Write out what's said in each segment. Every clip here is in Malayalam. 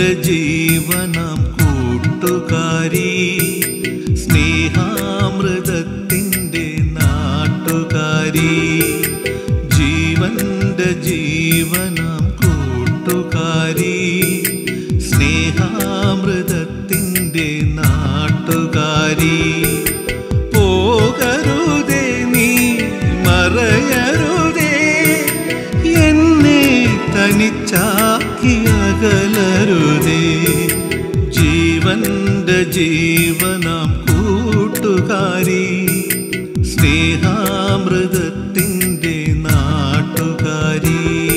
ജീവന്റെ ജീവനാം കൂട്ടുകാരി സ്നേഹാമൃതത്തിൻ്റെ നാട്ടുകാരി ജീവന്റെ ജീവനാം കൂട്ടുകാരി സ്നേഹാമൃതത്തിൻ്റെ നാട്ടുകാരി പോകരുതേ നീ മറയരുതേ എന്നെ തനിച്ചാക്കി അകലരുതേ ജീവന്റെ ജീവനാം കൂട്ടുകാരി സ്നേഹാമൃതത്തിൻ്റെ നാട്ടുകാരി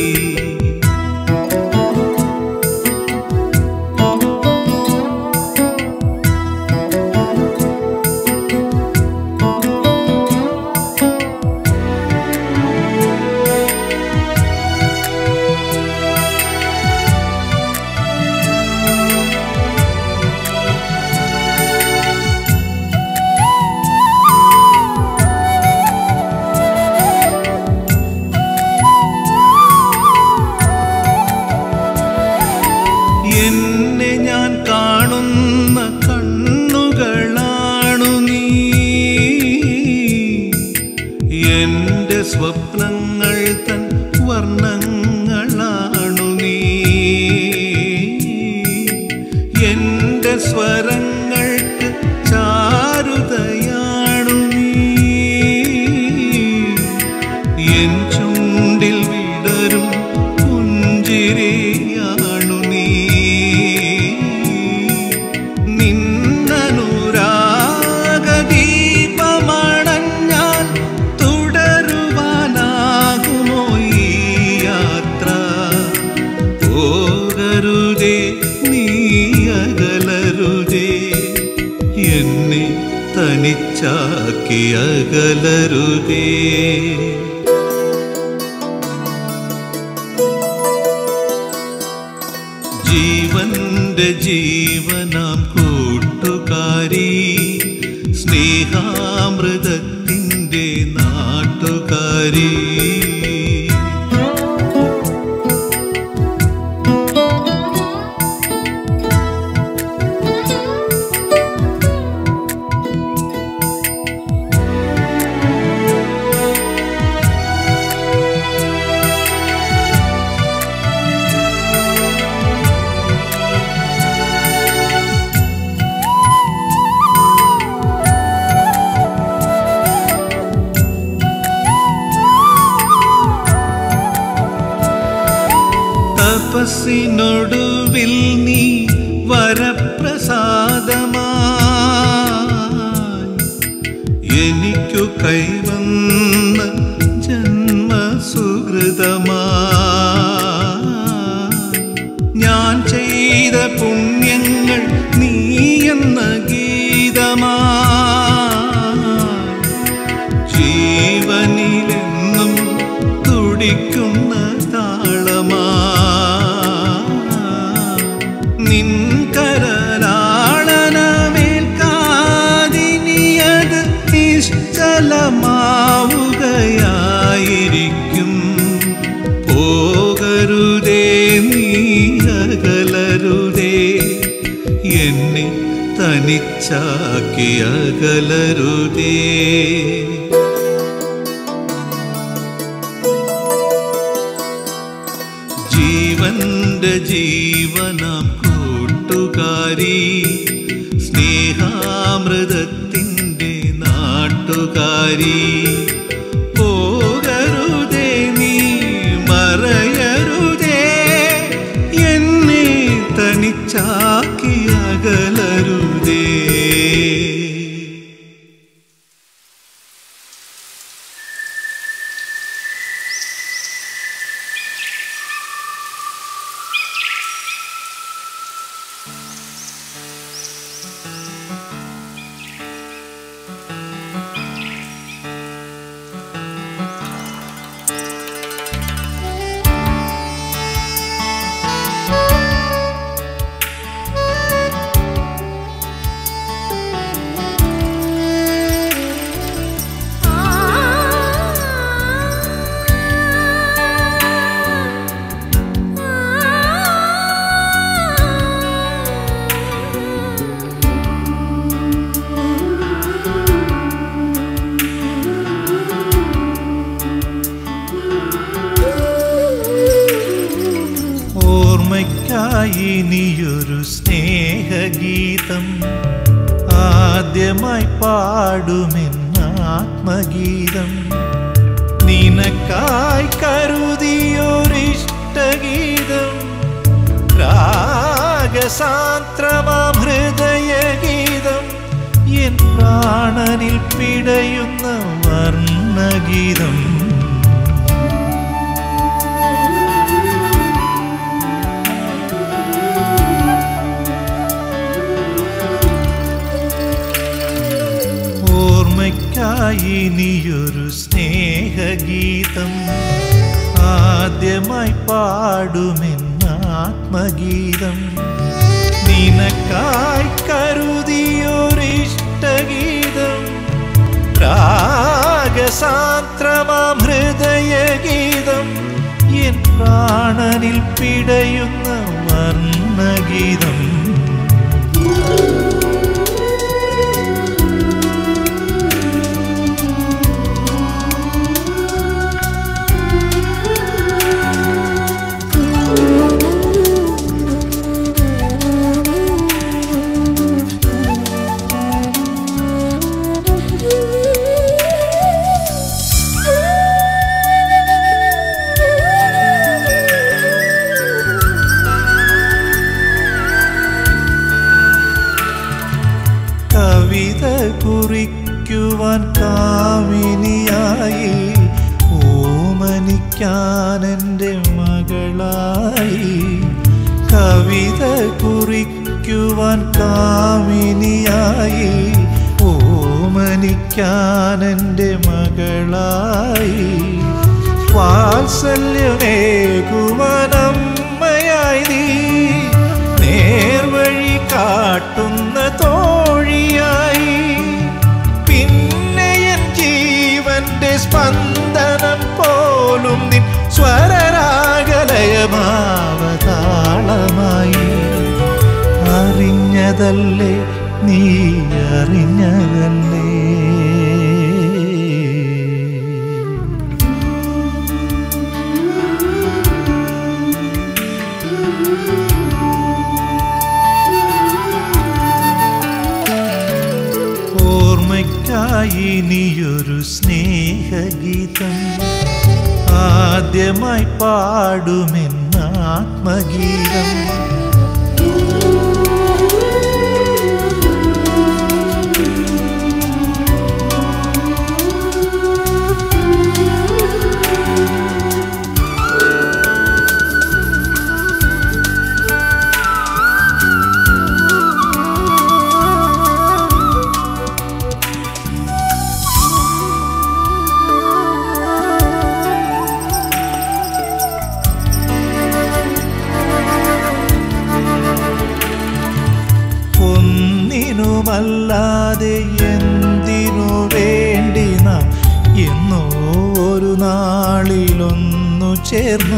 എന്നെ ഞാൻ കാണുന്ന കണ്ണുകളാണു നീ എന്റെ സ്വപ്നങ്ങൾ തൻ വർണ്ണങ്ങളാണു നീ എന്റെ സ്വരങ്ങൾക്ക് ചാരുതയാണു നീ എൻ ചുണ്ടിൽ വിടരും പുഞ്ചിരിയാണു നീ നിന്നനുരാഗദീപമണഞ്ഞാൽ തുടരുവാനാകുമോ ഈ യാത്ര പോകരുതേ നീ അകലരുതേ എന്നെ തനിച്ചാക്കി അകലരുതേ ജീവന്റെ ജീവനാം കൂട്ടുകാരി സ്നേഹാമൃതത്തിൻ്റെ നാട്ടുകാരി തപസ്സിനൊടുവിൽ നീ വരപ്രസാദമായി എനിക്കു കൈവന്ന ജന്മസുഹൃതമാ ഞാൻ ചെയ്ത പുണ്യങ്ങൾ നീ എന്ന ഗീതമാ ജീവനിലെന്നും തുടിക്കുന്ന താളമാ നിൻ കരലാളനമേൽക്കാതിനിയത് നിശ്ചലമാവുകയായിരിക്കും പോകരുതേ നീ അകലരുതേ എന്നെ തനിച്ചാക്കി അകലരുതേ ജീവന്റെ ജീവനാം കൂട്ടുകാരി സ്നേഹാമൃതത്തിൻ്റെ നാട്ടുകാരി പോകരുതേ നീ മറയരുതേ എന്നെ തനിച്ചാക്കി അകലരുതേ ഓർമ്മയ്ക്കായി നീയൊരു സ്നേഹഗീതം ആദ്യമായി പാടുമെന്നാത്മഗീതം നിനക്കായി കരുതിയൊരിഷ്ടഗീതം രാഗസാന്ത്രമാം ഹൃദയഗീതം എൻ പ്രാണനിൽ പിടയുന്ന വർണ്ണഗീതം ഓർമ്മയ്ക്കായി നീയൊരു സ്നേഹഗീതം ആദ്യമായി പാടുമെന്നാത്മഗീതം നിനക്കായി കരുതിയൊരിഷ്ടഗീതം രാഗസാന്ത്രമാം ഹൃദയഗീതം എൻ പ്രാണനിൽ പിടയുന്ന വർണ്ണഗീതം കവിത കുറിക്കുവാൻ കാമിനിയായി ഓമനിക്കാൻ എൻ്റെ മകളായി കവിത കുറിക്കുവാൻ കാമിനിയായി ഓമനിക്കാൻ എൻ്റെ മകളായി വാത്സല്യമേകുവനമ്മയായി നീ നേർവഴി കാട്ടുന്ന തോഴിയായി പിന്നെ എൻ ജീവന്റെ സ്പന്ദനം പോലും നിൻ സ്വരരാഗലയമാവതാളമായി അറിഞ്ഞതല്ലേ നീ അറിഞ്ഞതല്ലേ ഓർമ്മയ്ക്കായി നീയൊരു സ്നേഹഗീതം ആദ്യമായി പാടുമെന്നാത്മഗീതം ഒന്നിനുമല്ലാതെ എന്തിനു വേണ്ടി നാം എന്നോ ഒരു നാളിലൊന്നു ചേർന്നു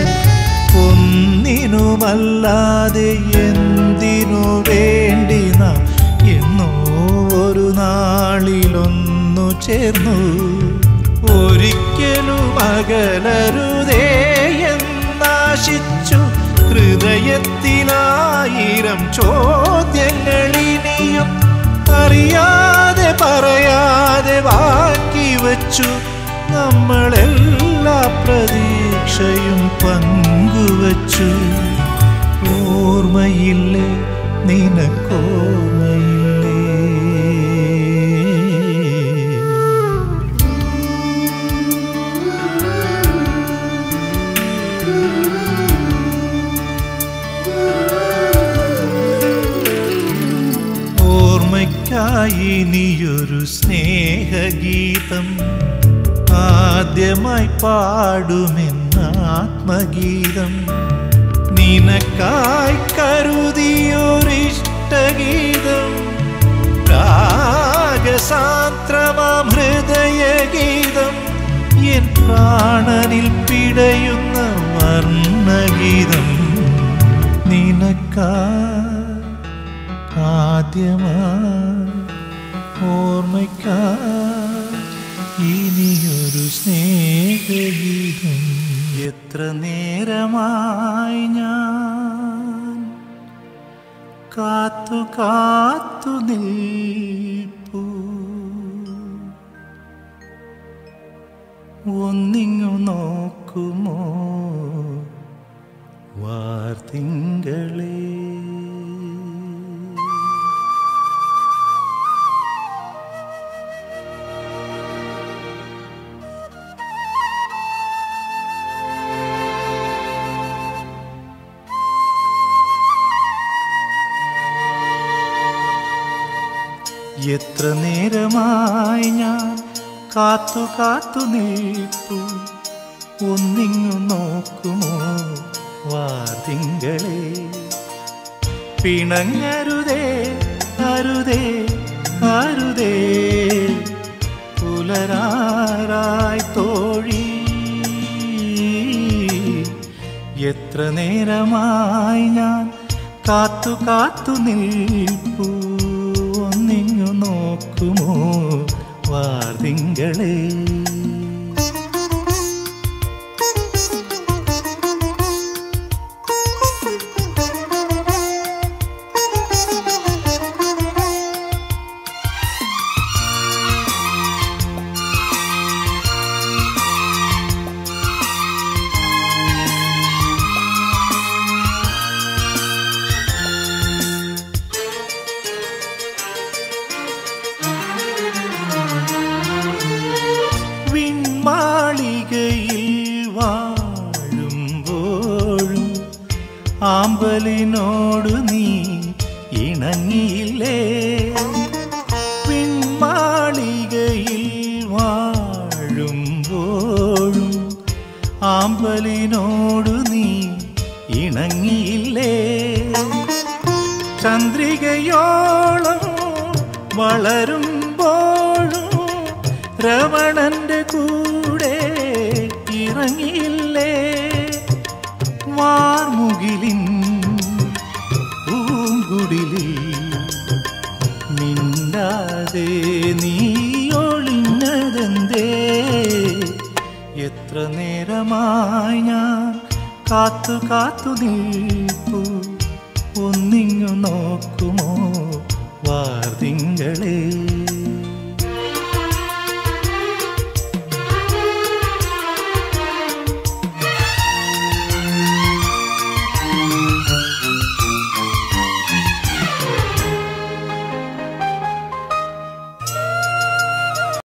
ഒന്നിനുമല്ലാതെ എന്തിനു വേണ്ടി നാം എന്നോ ഒരു നാളിലൊന്നു ചേർന്നു ഒരിക്കലും അകലരുതേ എന്നാശിച്ചു ഹൃദയത്തിലായിരം ചോദ്യങ്ങളിനിയും അറിയാതെ പറയാതെ ബാക്കി വച്ചു നമ്മളെല്ലാ പ്രതീക്ഷയും പങ്കുവച്ചു ഓർമ്മയില്ലേ നിനക്കോർമ്മയില്ലേ ഓർമ്മയ്ക്കായി നീയൊരു സ്നേഹഗീതം ആദ്യമായി പാടുമെന്നാത്മഗീതം നിനക്കായി കരുതിയൊരിഷ്ടഗീതം രാഗസാന്ത്രമാം ഹൃദയഗീതം എൻ പ്രാണനിൽ പിടയുന്ന വർണ്ണഗീതം നിനക്കാ ആദ്യമായി ഓർമ്മയ്ക്കാ ഇനിയൊരു സ്നേഹഗീതം എത്ര നേരമായി ഞാൻ കാത്തു കാത്തു നിൽപ്പൂ ഒന്നിങ്ങു നോക്കുമോ വാർത്തിങ്കളേ എത്ര നേരമായി ഞാൻ കാത്തു കാത്തു നിൽപ്പു ഒന്നിങ്ങു നോക്കുമോ വാതിങ്കളെ പിണങ്ങരുതേ അരുതേ അരുതേ പുലരാറായി തോഴി എത്ര നേരമായി ഞാൻ കാത്തു കാത്തു നിൽപ്പൂ ഒന്നിങ്ങു നോക്കുമോ വാർതിങ്കളേ വിൺമാളികയിൽ വാഴുമ്പോഴും ആമ്പലിനോടു നീ ഇണങ്ങിയില്ലേ വിൺമാളികയിൽ വാഴുമ്പോഴും ആമ്പലിനോടു നീ ഇണങ്ങിയില്ലേ ചന്ദ്രികയോളം വളരുമ്പോഴും രമണന്റെ കൂടെ ഇറങ്ങിയില്ലേ വാർമുകിലിൻ പൂങ്കുടിലിൽ മിണ്ടാതെ നീ ഒളിഞ്ഞതെന്തേ എത്ര നേരമായി ഞാൻ കാത്തു കാത്തു നിൽപ്പു ഒന്നിങ്ങു നോക്കുമോ വാർതിങ്കളേ